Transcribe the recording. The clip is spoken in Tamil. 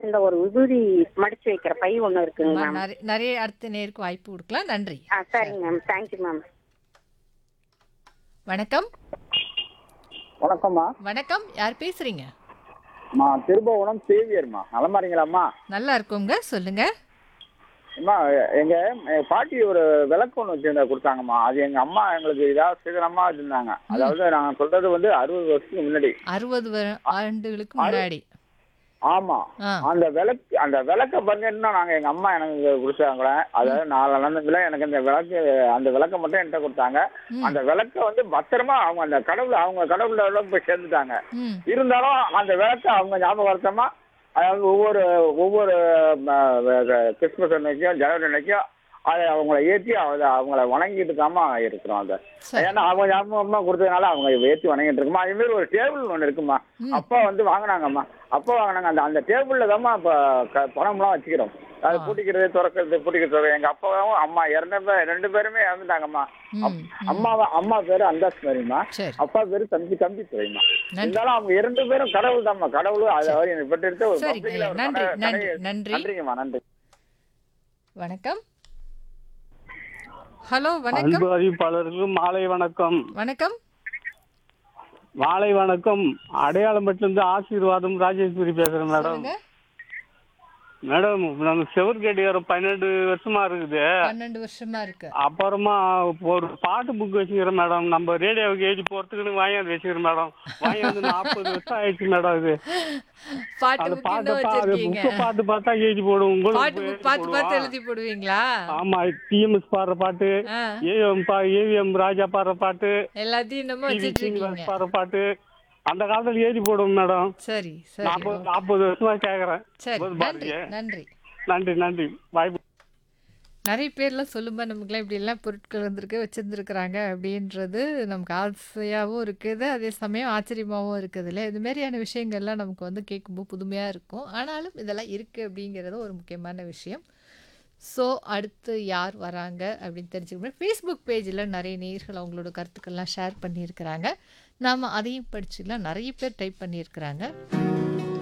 இந்த ஒரு விபூதி மடிச்சு வைக்கிற பை ஒண்ணு இருக்குங்க அம்மா, மேம் நிறைய நிறைய அடுத்த நேருக்கு வாய்ப்பு கொடுக்கலாம் நன்றி ஆ சரிங்க மேம் தேங்க்யூ மேம் வணக்கம் வணக்கம்மா வணக்கம் யார் பேசுறீங்க மா திருபுவனம் சேவியர்மா நலமா இருக்கீங்களாம்மா நல்லா இருக்கோங்க சொல்லுங்க அம்மா எங்க எங்க பாட்டி ஒரு விளக்கு ஒன்று வச்சிருந்தா கொடுத்தாங்கம்மா அது எங்க அம்மா எங்களுக்கு இதாக சீக்கிரமா வச்சிருந்தாங்க அதாவது நான் சொல்றது வந்து அறுபது வருஷத்துக்கு முன்னாடி அறுபது வ- ஆண்டுகளுக்கு முன்னாடி ஆமா ஆ அந்த விளக்கு அந்த விளக்க பாத்தீங்கன்னா நாங்க எங்க அம்மா எனக்கு கொடுத்தாங்களே அதாவது நாலு நடந்ததுல எனக்கு அந்த விளக்கு அந்த விளக்க மட்டும் என்கிட்ட கொடுத்தாங்க ம். அந்த விளக்க வந்து பத்திரமா அவங்க அந்த கடவுள் அவங்க கடவுளோட போய் சேர்ந்துட்டாங்க ம் இருந்தாலும் அந்த விளக்க அவங்க ஞாபகார்த்தமா அதாவது ஒவ்வொரு ஒவ்வொரு ம, வ- வ- கிறிஸ்துமஸ் அன்னைக்கும் ஜனவரி அன்னைக்கும் அதை அவங்கள ஏற்றி அதை அவங்கள வணங்கிட்டு தாமா இருக்கிறோம் அதை சரி ஏன்னா அவங்க ஞாபகமா கொடுத்ததுனால அவங்க ஏற்றி வணங்கிட்டு இருக்குமா அதே மாதிரி ஒரு டேபிள் ஒன்று இருக்குமா ம். அப்பா வந்து வாங்கினாங்கம்மா அப்பா வாங்கினாங்க அந்த அந்த டேபிளில் தாம்மா இப்போ க- பணம்லாம் வச்சுக்கிறோம் அது ஆ. பூட்டிக்கிறது திறக்கிறது பூட்டிக்கிறது எங்க அப்பாவும் அம்மா இறந்த பேர் ரெண்டு பேருமே இறந்துட்டாங்கம்மா ம் ம். அம்மா அம்மா பேரு அந்தாஸ் மாதிரிம்மா சரி அப்பா பேரு தம்பி தம்பி துறைமா நன்றி இருந்தாலும் அவங்க இரண்டு பேரும் கடவுள் தான்மா கடவுள் அதை அவர் எனக்கு பெற்றெடுத்த ஒரு சரிங்க publicல ஒரு நன்றி கடை- நன்றி கடை- நன்றி நன்றிங்கம்மா நன்றி வணக்கம் ஹலோ வணக்கம் அன்பு அறிவிப்பாளர்களுக்கு மாலை வணக்கம் வணக்கம் மாலை வணக்கம் அடையாளம்பட்டிலிருந்து ஆசீர்வாதம் ராஜேஸ்வரி பேசுறேன் மேடம் சொல்லுங்க மேடம் நாங்க செவர் கேட்டு பன்னெண்டு வருஷமா இருக்குது பன்னெண்டு வருஷமா இருக்கு அப்புறமா ஒரு பாட்டு புக் வச்சுக்கிறேன் மேடம் நம்ம ரேடியோவுக்கு எழுதி போறதுக்குன்னு வாங்கியாந்து வச்சுக்கிறேன் மேடம் வாங்கியாந்து நாற்பது வருஷம் ஆயிடுச்சு மேடம் அது பாட்டு அந்த புக் பாட்டை இன்னும் பா- அது வச்சிருக்கீங்க புக்கை பார்த்து பார்த்தா எழுதி போடுவோம் உங்களுக்கு பாட்டு எழுதி புக் பார்த்து பார்த்து போடுவோம். எழுதி போடுவீங்களா ஆமா டிஎம்எஸ் பாடுற பாட்டு ஆ, ஏவிஎம் பா ஏவிஎம் ராஜா பாடுற பாட்டு எல்லாத்தையும் இன்னமும் டிவி வச்சிட்டு இருக்கீங்க சீனிவாஸ் பாடுற பாட்டு அந்த காலத்துல எழுதி போடுவோம் மேடம் சரி சரி நாற்பது நாற்பது வருஷமா கேக்குறேன் சரி போது நன்றி பாருங்க. நன்றி நன்றி நன்றி வாய்ப்பு நிறைய பேர்லாம் சொல்லும்போது நமக்குலாம் இப்படிலாம் பொருட்கள் வந்திருக்கு வச்சுருந்துருக்குறாங்க அப்படின்றது நமக்கு ஆசையாகவும் இருக்குது அதே சமயம் ஆச்சரியமாகவும் இருக்குது இல்லையா இது மாதிரியான விஷயங்கள்லாம் நமக்கு வந்து கேட்கும்போது புதுமையாக இருக்கும் ஆனாலும் இதெல்லாம் இருக்குது அப்படிங்கிறது ஒரு முக்கியமான விஷயம் ஸோ அடுத்து யார் வராங்க அப்படின்னு தெரிஞ்சுக்கணும் ஃபேஸ்புக் பேஜில் நிறைய நேர்கள் அவங்களோட கருத்துக்கள்லாம் ஷேர் பண்ணியிருக்கிறாங்க நாம் அதையும் படிச்சுக்கலாம் நிறைய பேர் டைப் பண்ணியிருக்கிறாங்க